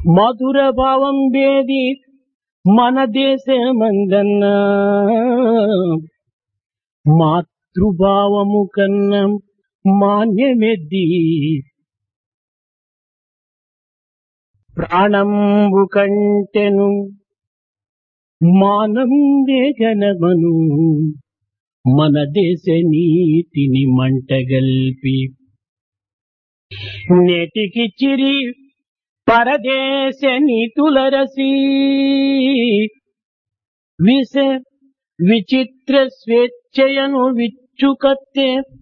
మధుర భావం వేది మన దేశమందన్న మాతృభావము కన్నా మాన్యమెద్ది ప్రాణంబు కంటెను మానం వేగనమను మన దేశ నీతిని మంటగల్పి నేటికి చిరి పరదేశ నీతులరసి విష విచిత్ర స్వేచ్ఛయను విచ్చుకత్తే